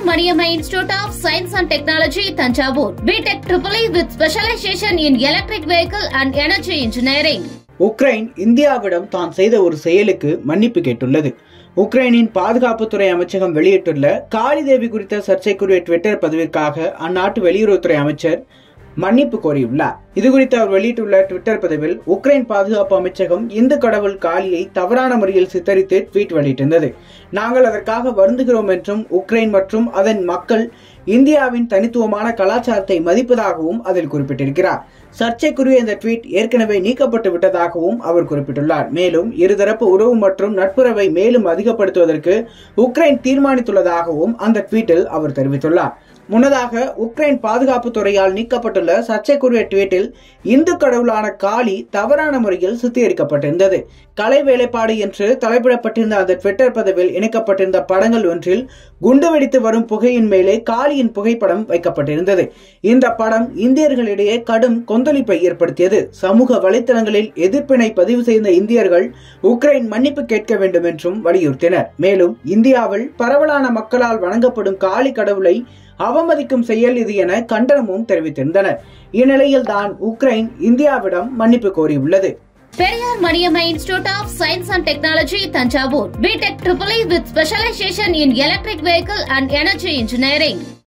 Maniamma Institute of Science and Technology, Tanjavur. BTech EEE with specialization in electric vehicle and energy engineering. Ukraine இந்தியாவிடம் தான் செய்த ஒரு செயலுக்கு மன்னிப்பு கேட்டுள்ளது உக்ரைனின் பாதுகாப்புத்துறை அமைச்சகம் வெளியிட்டுள்ள காளி தேவி குறித்த சர்ச்சைக்குரிய ட்விட்டர் பதிவிற்காக அந்நாட்டு வெளியுறவுத்துறை அமைச்சர் மன்னிப்பு கோரியுள்ளார் இது குறித்து அவர் வெளியிட்டுள்ள ட்விட்டர் பதிவில் உக்ரைன் பாதுகாப்பு அமைச்சகம் இந்து கடவுள் காளியை தவறான முறையில் சித்தரித்து ட்வீட் வெளியிட்டிருந்தது நாங்கள் அதற்காக வருந்துகிறோம் என்றும் உக்ரைன் மற்றும் அதன் மக்கள் இந்தியாவின் தனித்துவமான கலாச்சாரத்தை மதிப்பதாகவும் அதில் குறிப்பிட்டிருக்கிறார் சர்ச்சைக்குரிய இந்த ட்வீட் ஏற்கனவே நீக்கப்பட்டு விட்டதாகவும் அவர் குறிப்பிட்டுள்ளார் மேலும் இருதரப்பு உறவு மற்றும் நட்புறவை மேலும் அதிகப்படுத்துவதற்கு உக்ரைன் தீர்மானித்துள்ளதாகவும் அந்த ட்வீட்டில் அவர் தெரிவித்துள்ளார் முன்னதாக உக்ரைன் பாதுகாப்பு துறையால் நீக்கப்பட்டுள்ள சர்ச்சைக்குரிய ட்வீட்டில் இந்து கடவுளான காளி தவறான முறையில் சித்தரிக்கப்பட்டிருந்தது கலை வேலைப்பாடு என்று தலைப்பிடப்பட்டிருந்த அந்த ட்விட்டர் பதிவில் இணைக்கப்பட்டிருந்த படங்கள் ஒன்றில் குண்டு வெடித்து வரும் புகையின் மேலே காளியின் புகைப்படம் வைக்கப்பட்டிருந்தது இந்த படம் இந்தியர்களிடையே கடும் கொந்தளிப்பை ஏற்படுத்தியது சமூக வலைத்தளங்களில் எதிர்ப்பினை பதிவு செய்த இந்தியர்கள் உக்ரைன் மன்னிப்பு கேட்க வேண்டும் என்றும் வலியுறுத்தினர் மேலும் இந்தியாவில் பரவலான மக்களால் வணங்கப்படும் காளி கடவுளை அவமதிக்கும் செயல் இது என கண்டனமும் தெரிவித்திருந்தனர் இந்நிலையில் தான் உக்ரைன் இந்தியாவிடம் மன்னிப்பு கோரியுள்ளது Periyar Maniamma Institute of Science and Technology, Tanjavur. BTech EEE with specialization in electric vehicle and energy engineering.